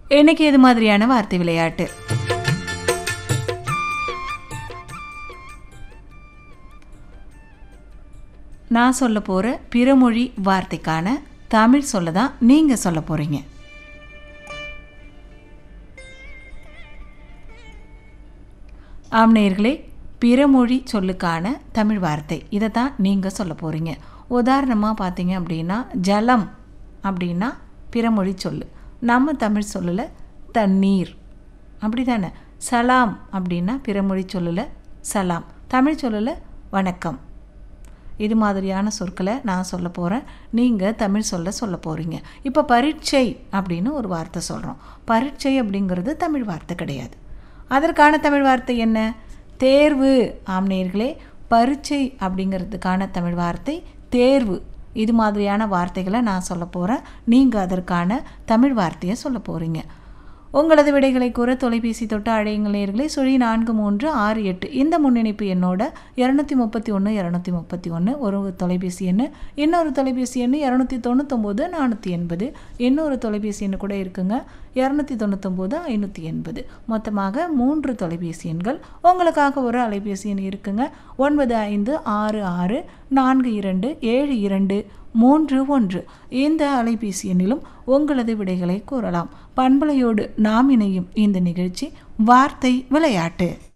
இன்னைக்கு இது மாதிரியான வார்த்தை விளையாட்டு நான் சொல்ல போகிற பிறமொழி வார்த்தைக்கான தமிழ் சொல்ல தான் நீங்கள் சொல்ல போகிறீங்க ஆம்நேயர்களே பிறமொழி சொல்லுக்கான தமிழ் வார்த்தை இதை தான் நீங்கள் சொல்ல போகிறீங்க உதாரணமாக பார்த்தீங்க அப்படின்னா ஜலம் அப்படின்னா பிறமொழி சொல்லு நம்ம தமிழ் சொல்லல தண்ணீர் அப்படி தானே சலாம் அப்படின்னா பிறமொழி சொல்லல சலாம் தமிழ் சொல்லல வணக்கம் இது மாதிரியான சொற்களை நான் சொல்ல போகிறேன் நீங்கள் தமிழ் சொல்ல சொல்ல போகிறீங்க இப்போ பரீட்சை அப்படின்னு ஒரு வார்த்தை சொல்கிறோம் பரீட்சை அப்படிங்கிறது தமிழ் வார்த்தை கிடையாது அதற்கான தமிழ் வார்த்தை என்ன தேர்வு ஆம்நேயர்களே பரீட்சை அப்படிங்கிறதுக்கான தமிழ் வார்த்தை தேர்வு இது மாதிரியான வார்த்தைகளை நான் சொல்ல போகிறேன் நீங்கள் அதற்கான தமிழ் வார்த்தையை சொல்ல போகிறீங்க உங்களது விடைகளை கூற தொலைபேசி தொட்டு அழையுங்கள் நேர்களே சுழி நான்கு மூன்று ஆறு எட்டு இந்த முன்னிணைப்பு எண்ணோட இரநூத்தி முப்பத்தி ஒன்று இரநூத்தி முப்பத்தி ஒன்று ஒரு தொலைபேசி எண் இன்னொரு தொலைபேசி எண் இரநூத்தி தொண்ணூத்தொம்போது நானூற்றி எண்பது இன்னொரு தொலைபேசி எண் கூட இருக்குங்க இரநூத்தி தொண்ணூத்தொம்போது ஐநூற்றி எண்பது மொத்தமாக மூன்று தொலைபேசி எண்கள் உங்களுக்காக ஒரு அலைபேசி எண் இருக்குங்க ஒன்பது ஐந்து ஆறு ஆறு நான்கு இரண்டு ஏழு இரண்டு மூன்று ஒன்று இந்த அலைபேசி எண்ணிலும் உங்களது விடைகளை கூறலாம் பண்பலையோடு நாம் இணையும் இந்த நிகழ்ச்சி வார்த்தை விளையாட்டு